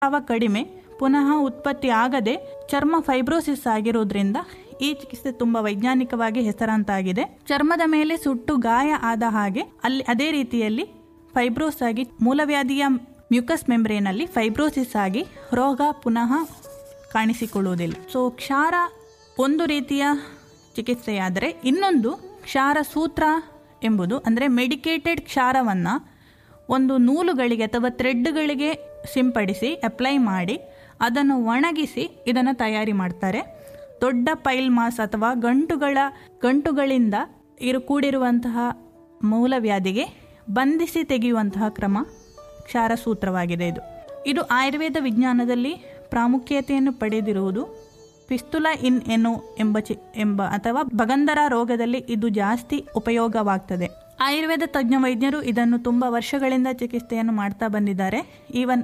ಸ್ರಾವ ಕಡಿಮೆ ಪುನಃ ಉತ್ಪತ್ತಿ ಆಗದೆ ಚರ್ಮ ಫೈಬ್ರೋಸಿಸ್ ಆಗಿರೋದ್ರಿಂದ ಈ ಚಿಕಿತ್ಸೆ ತುಂಬಾ ವೈಜ್ಞಾನಿಕವಾಗಿ ಹೆಸರಾಂತಾಗಿದೆ ಚರ್ಮದ ಮೇಲೆ ಸುಟ್ಟು ಗಾಯ ಆದ ಹಾಗೆ ಅಲ್ಲಿ ಅದೇ ರೀತಿಯಲ್ಲಿ ಫೈಬ್ರೋಸ್ ಆಗಿ ಮೂಲವ್ಯಾಧಿಯ ಮ್ಯೂಕಸ್ ಮೆಂಬ್ರೇನಲ್ಲಿ ಫೈಬ್ರೋಸಿಸ್ ಆಗಿ ರೋಗ ಪುನಃ ಕಾಣಿಸಿಕೊಳ್ಳುವುದಿಲ್ಲ ಸೊ ಕ್ಷಾರ ಒಂದು ರೀತಿಯ ಚಿಕಿತ್ಸೆಯಾದರೆ ಇನ್ನೊಂದು ಕ್ಷಾರ ಸೂತ್ರ ಎಂಬುದು ಅಂದರೆ ಮೆಡಿಕೇಟೆಡ್ ಕ್ಷಾರವನ್ನು ಒಂದು ನೂಲುಗಳಿಗೆ ಅಥವಾ ಥ್ರೆಡ್ಗಳಿಗೆ ಸಿಂಪಡಿಸಿ ಅಪ್ಲೈ ಮಾಡಿ ಅದನ್ನು ಒಣಗಿಸಿ ಇದನ್ನು ತಯಾರಿ ಮಾಡ್ತಾರೆ ದೊಡ್ಡ ಪೈಲ್ ಮಾಸ್ ಅಥವಾ ಗಂಟುಗಳ ಗಂಟುಗಳಿಂದ ಇರು ಕೂಡಿರುವಂತಹ ಮೂಲವ್ಯಾಧಿಗೆ ಬಂಧಿಸಿ ತೆಗೆಯುವಂತಹ ಕ್ರಮ ಕ್ಷಾರ ಸೂತ್ರವಾಗಿದೆ ಇದು ಇದು ಆಯುರ್ವೇದ ವಿಜ್ಞಾನದಲ್ಲಿ ಪ್ರಾಮುಖ್ಯತೆಯನ್ನು ಪಡೆದಿರುವುದು ಪಿಸ್ತುಲಾ ಇನ್ ಎನೋ ಎಂಬ ಚಿ ಎಂಬ ಅಥವಾ ಭಗಂಧರ ರೋಗದಲ್ಲಿ ಇದು ಜಾಸ್ತಿ ಉಪಯೋಗವಾಗ್ತದೆ ಆಯುರ್ವೇದ ತಜ್ಞ ವೈದ್ಯರು ಇದನ್ನು ತುಂಬ ವರ್ಷಗಳಿಂದ ಚಿಕಿತ್ಸೆಯನ್ನು ಮಾಡ್ತಾ ಬಂದಿದ್ದಾರೆ ಈವನ್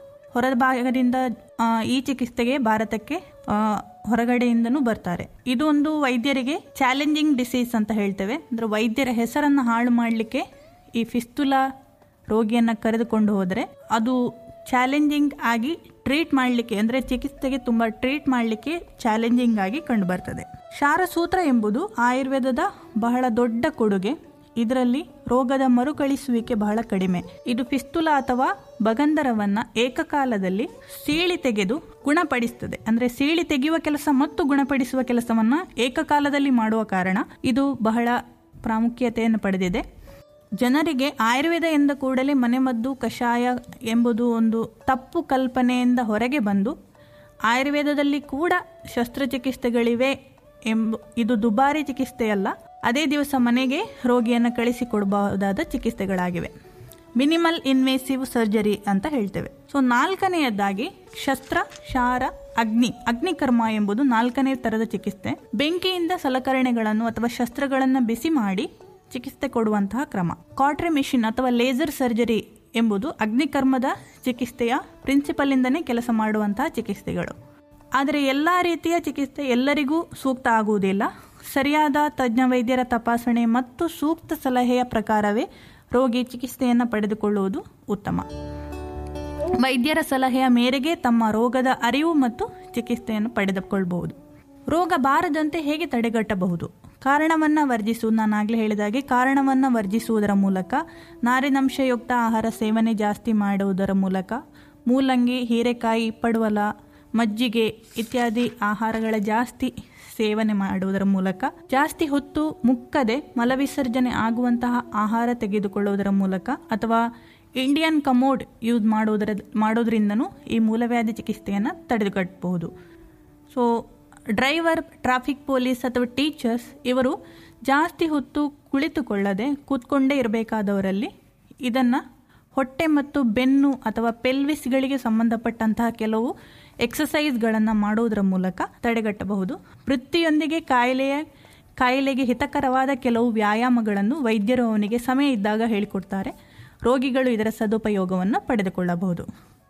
ಹೊರಭಾಗದಿಂದ ಆ, ಈ ಚಿಕಿತ್ಸೆಗೆ ಭಾರತಕ್ಕೆ ಆ, ಹೊರಗಡೆಯಿಂದನೂ ಬರ್ತಾರೆ ಇದು ಒಂದು ವೈದ್ಯರಿಗೆ ಚಾಲೆಂಜಿಂಗ್ ಡಿಸೀಸ್ ಅಂತ ಹೇಳ್ತೇವೆ ಅಂದ್ರೆ ವೈದ್ಯರ ಹೆಸರನ್ನು ಹಾಳು ಮಾಡಲಿಕ್ಕೆ ಈ ಫಿಸ್ತುಲಾ ರೋಗಿಯನ್ನು ಕರೆದುಕೊಂಡು ಹೋದರೆ ಅದು ಚಾಲೆಂಜಿಂಗ್ ಆಗಿ ಟ್ರೀಟ್ ಮಾಡಲಿಕ್ಕೆ ಅಂದರೆ ಚಿಕಿತ್ಸೆಗೆ ತುಂಬ ಟ್ರೀಟ್ ಮಾಡಲಿಕ್ಕೆ ಚಾಲೆಂಜಿಂಗ್ ಆಗಿ ಕಂಡುಬರ್ತದೆ ಕ್ಷಾರಸೂತ್ರ ಎಂಬುದು ಆಯುರ್ವೇದದ ಬಹಳ ದೊಡ್ಡ ಕೊಡುಗೆ ಇದರಲ್ಲಿ ರೋಗದ ಮರುಕಳಿಸುವಿಕೆ ಬಹಳ ಕಡಿಮೆ ಇದು ಫಿಸ್ತುಲಾ ಅಥವಾ ಬಗಂಧರವನ್ನ ಏಕಕಾಲದಲ್ಲಿ ಸೀಳಿ ತೆಗೆದು ಗುಣಪಡಿಸುತ್ತದೆ ಅಂದ್ರೆ ಸೀಳಿ ತೆಗೆಯುವ ಕೆಲಸ ಮತ್ತು ಗುಣಪಡಿಸುವ ಕೆಲಸವನ್ನ ಏಕಕಾಲದಲ್ಲಿ ಮಾಡುವ ಕಾರಣ ಇದು ಬಹಳ ಪ್ರಾಮುಖ್ಯತೆಯನ್ನು ಪಡೆದಿದೆ ಜನರಿಗೆ ಆಯುರ್ವೇದ ಎಂದ ಕೂಡಲೇ ಮನೆಮದ್ದು ಕಷಾಯ ಎಂಬುದು ಒಂದು ತಪ್ಪು ಕಲ್ಪನೆಯಿಂದ ಹೊರಗೆ ಬಂದು ಆಯುರ್ವೇದದಲ್ಲಿ ಕೂಡ ಶಸ್ತ್ರಚಿಕಿತ್ಸೆಗಳಿವೆ ಎಂಬ ಇದು ದುಬಾರಿ ಚಿಕಿತ್ಸೆಯಲ್ಲ ಅದೇ ದಿವಸ ಮನೆಗೆ ರೋಗಿಯನ್ನು ಕಳಿಸಿಕೊಡಬಹುದಾದ ಚಿಕಿತ್ಸೆಗಳಾಗಿವೆ ಮಿನಿಮಲ್ ಇನ್ವೇಸಿವ್ ಸರ್ಜರಿ ಅಂತ ಹೇಳ್ತೇವೆ ಸೊ ನಾಲ್ಕನೆಯದಾಗಿ ಶಸ್ತ್ರ ಶಾರ ಅಗ್ನಿ ಅಗ್ನಿಕರ್ಮ ಎಂಬುದು ನಾಲ್ಕನೇ ತರದ ಚಿಕಿತ್ಸೆ ಬೆಂಕಿಯಿಂದ ಸಲಕರಣೆಗಳನ್ನು ಅಥವಾ ಶಸ್ತ್ರಗಳನ್ನು ಬಿಸಿ ಮಾಡಿ ಚಿಕಿತ್ಸೆ ಕೊಡುವಂತಹ ಕ್ರಮ ಕಾಟ್ರೆ ಮಿಷಿನ್ ಅಥವಾ ಲೇಸರ್ ಸರ್ಜರಿ ಎಂಬುದು ಅಗ್ನಿಕರ್ಮದ ಚಿಕಿತ್ಸೆಯ ಪ್ರಿನ್ಸಿಪಲ್ನಿಂದನೇ ಕೆಲಸ ಮಾಡುವಂತಹ ಚಿಕಿತ್ಸೆಗಳು ಆದರೆ ಎಲ್ಲ ರೀತಿಯ ಚಿಕಿತ್ಸೆ ಎಲ್ಲರಿಗೂ ಸೂಕ್ತ ಆಗುವುದಿಲ್ಲ ಸರಿಯಾದ ತಜ್ಞ ವೈದ್ಯರ ತಪಾಸಣೆ ಮತ್ತು ಸೂಕ್ತ ಸಲಹೆಯ ಪ್ರಕಾರವೇ ರೋಗಿ ಚಿಕಿತ್ಸೆಯನ್ನು ಪಡೆದುಕೊಳ್ಳುವುದು ಉತ್ತಮ ವೈದ್ಯರ ಸಲಹೆಯ ಮೇರೆಗೆ ತಮ್ಮ ರೋಗದ ಅರಿವು ಮತ್ತು ಚಿಕಿತ್ಸೆಯನ್ನು ಪಡೆದುಕೊಳ್ಳಬಹುದು ರೋಗ ಬಾರದಂತೆ ಹೇಗೆ ತಡೆಗಟ್ಟಬಹುದು ಕಾರಣವನ್ನ ವರ್ಜಿಸುವುದು ನಾನು ಆಗಲೇ ಹೇಳಿದಾಗೆ ಕಾರಣವನ್ನ ವರ್ಜಿಸುವುದರ ಮೂಲಕ ನಾರಿನಂಶಯುಕ್ತ ಆಹಾರ ಸೇವನೆ ಜಾಸ್ತಿ ಮಾಡುವುದರ ಮೂಲಕ ಮೂಲಂಗಿ ಹೀರೆಕಾಯಿ ಪಡವಲ ಮಜ್ಜಿಗೆ ಇತ್ಯಾದಿ ಆಹಾರಗಳ ಜಾಸ್ತಿ ಸೇವನೆ ಮಾಡುವುದರ ಮೂಲಕ ಜಾಸ್ತಿ ಹೊತ್ತು ಮುಕ್ಕದೆ ಮಲವಿಸರ್ಜನೆ ಆಗುವಂತಹ ಆಹಾರ ತೆಗೆದುಕೊಳ್ಳುವುದರ ಮೂಲಕ ಅಥವಾ ಇಂಡಿಯನ್ ಕಮೋಡ್ ಯೂಸ್ ಮಾಡುವುದರ ಮಾಡೋದ್ರಿಂದನೂ ಈ ಮೂಲವ್ಯಾಧಿ ಚಿಕಿತ್ಸೆಯನ್ನು ತಡೆಗಟ್ಟಬಹುದು ಸೊ ಡ್ರೈವರ್ ಟ್ರಾಫಿಕ್ ಪೊಲೀಸ್ ಅಥವಾ ಟೀಚರ್ಸ್ ಇವರು ಜಾಸ್ತಿ ಹೊತ್ತು ಕುಳಿತುಕೊಳ್ಳದೆ ಕೂತ್ಕೊಂಡೇ ಇರಬೇಕಾದವರಲ್ಲಿ ಇದನ್ನು ಹೊಟ್ಟೆ ಮತ್ತು ಬೆನ್ನು ಅಥವಾ ಪೆಲ್ವಿಸ್ಗಳಿಗೆ ಸಂಬಂಧಪಟ್ಟಂತಹ ಕೆಲವು ಎಕ್ಸಸೈಸ್ಗಳನ್ನು ಮಾಡುವುದರ ಮೂಲಕ ತಡೆಗಟ್ಟಬಹುದು ವೃತ್ತಿಯೊಂದಿಗೆ ಕಾಯಿಲೆಯ ಕಾಯಿಲೆಗೆ ಹಿತಕರವಾದ ಕೆಲವು ವ್ಯಾಯಾಮಗಳನ್ನು ವೈದ್ಯರು ಅವನಿಗೆ ಸಮಯ ಇದ್ದಾಗ ಹೇಳಿಕೊಡ್ತಾರೆ ರೋಗಿಗಳು ಇದರ ಸದುಪಯೋಗವನ್ನು ಪಡೆದುಕೊಳ್ಳಬಹುದು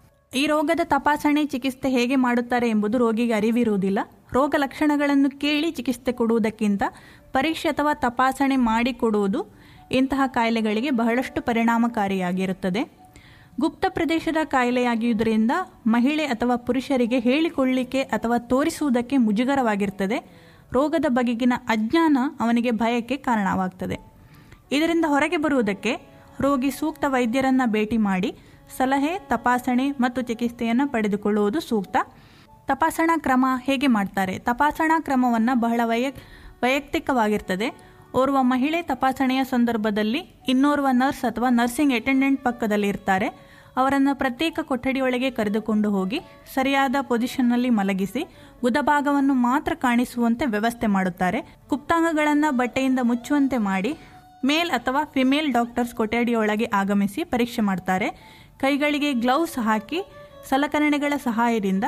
ಈ ರೋಗದ ತಪಾಸಣೆ ಚಿಕಿತ್ಸೆ ಹೇಗೆ ಮಾಡುತ್ತಾರೆ ಎಂಬುದು ರೋಗಿಗೆ ಅರಿವಿರುವುದಿಲ್ಲ ರೋಗ ಲಕ್ಷಣಗಳನ್ನು ಕೇಳಿ ಚಿಕಿತ್ಸೆ ಕೊಡುವುದಕ್ಕಿಂತ ಪರೀಕ್ಷೆ ಅಥವಾ ತಪಾಸಣೆ ಮಾಡಿಕೊಡುವುದು ಇಂತಹ ಕಾಯಿಲೆಗಳಿಗೆ ಬಹಳಷ್ಟು ಪರಿಣಾಮಕಾರಿಯಾಗಿರುತ್ತದೆ ಗುಪ್ತ ಪ್ರದೇಶದ ಕಾಯಿಲೆಯಾಗಿರುವುದರಿಂದ ಮಹಿಳೆ ಅಥವಾ ಪುರುಷರಿಗೆ ಹೇಳಿಕೊಳ್ಳಿಕ್ಕೆ ಅಥವಾ ತೋರಿಸುವುದಕ್ಕೆ ಮುಜುಗರವಾಗಿರುತ್ತದೆ ರೋಗದ ಬಗೆಗಿನ ಅಜ್ಞಾನ ಅವನಿಗೆ ಭಯಕ್ಕೆ ಕಾರಣವಾಗ್ತದೆ ಇದರಿಂದ ಹೊರಗೆ ಬರುವುದಕ್ಕೆ ರೋಗಿ ಸೂಕ್ತ ವೈದ್ಯರನ್ನ ಭೇಟಿ ಮಾಡಿ ಸಲಹೆ ತಪಾಸಣೆ ಮತ್ತು ಚಿಕಿತ್ಸೆಯನ್ನು ಪಡೆದುಕೊಳ್ಳುವುದು ಸೂಕ್ತ ತಪಾಸಣಾ ಕ್ರಮ ಹೇಗೆ ಮಾಡ್ತಾರೆ ತಪಾಸಣಾ ಕ್ರಮವನ್ನು ಬಹಳ ವೈಯ ವೈಯಕ್ತಿಕವಾಗಿರ್ತದೆ ಓರ್ವ ಮಹಿಳೆ ತಪಾಸಣೆಯ ಸಂದರ್ಭದಲ್ಲಿ ಇನ್ನೋರ್ವ ನರ್ಸ್ ಅಥವಾ ನರ್ಸಿಂಗ್ ಅಟೆಂಡೆಂಟ್ ಪಕ್ಕದಲ್ಲಿ ಇರ್ತಾರೆ ಅವರನ್ನು ಪ್ರತ್ಯೇಕ ಕೊಠಡಿಯೊಳಗೆ ಕರೆದುಕೊಂಡು ಹೋಗಿ ಸರಿಯಾದ ಪೊಸಿಷನ್ನಲ್ಲಿ ಮಲಗಿಸಿ ಗುದಭಾಗವನ್ನು ಮಾತ್ರ ಕಾಣಿಸುವಂತೆ ವ್ಯವಸ್ಥೆ ಮಾಡುತ್ತಾರೆ ಗುಪ್ತಾಂಗಗಳನ್ನು ಬಟ್ಟೆಯಿಂದ ಮುಚ್ಚುವಂತೆ ಮಾಡಿ ಮೇಲ್ ಅಥವಾ ಫಿಮೇಲ್ ಡಾಕ್ಟರ್ಸ್ ಕೊಠಡಿಯೊಳಗೆ ಆಗಮಿಸಿ ಪರೀಕ್ಷೆ ಮಾಡ್ತಾರೆ ಕೈಗಳಿಗೆ ಗ್ಲೌಸ್ ಹಾಕಿ ಸಲಕರಣೆಗಳ ಸಹಾಯದಿಂದ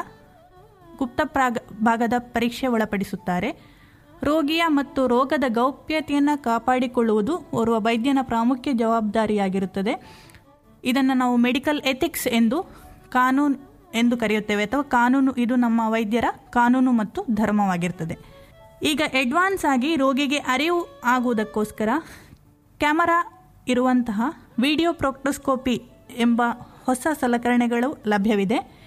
ಗುಪ್ತ ಪ್ರಾಗ ಭಾಗದ ಪರೀಕ್ಷೆ ಒಳಪಡಿಸುತ್ತಾರೆ ರೋಗಿಯ ಮತ್ತು ರೋಗದ ಗೌಪ್ಯತೆಯನ್ನು ಕಾಪಾಡಿಕೊಳ್ಳುವುದು ಓರ್ವ ವೈದ್ಯನ ಪ್ರಾಮುಖ್ಯ ಜವಾಬ್ದಾರಿಯಾಗಿರುತ್ತದೆ ಇದನ್ನು ನಾವು ಮೆಡಿಕಲ್ ಎಥಿಕ್ಸ್ ಎಂದು ಕಾನೂನು ಎಂದು ಕರೆಯುತ್ತೇವೆ ಅಥವಾ ಕಾನೂನು ಇದು ನಮ್ಮ ವೈದ್ಯರ ಕಾನೂನು ಮತ್ತು ಧರ್ಮವಾಗಿರ್ತದೆ ಈಗ ಅಡ್ವಾನ್ಸ್ ಆಗಿ ರೋಗಿಗೆ ಅರಿವು ಆಗುವುದಕ್ಕೋಸ್ಕರ ಕ್ಯಾಮರಾ ಇರುವಂತಹ ವಿಡಿಯೋ ಪ್ರೊಕ್ಟೋಸ್ಕೋಪಿ ಎಂಬ ಹೊಸ ಸಲಕರಣೆಗಳು ಲಭ್ಯವಿದೆ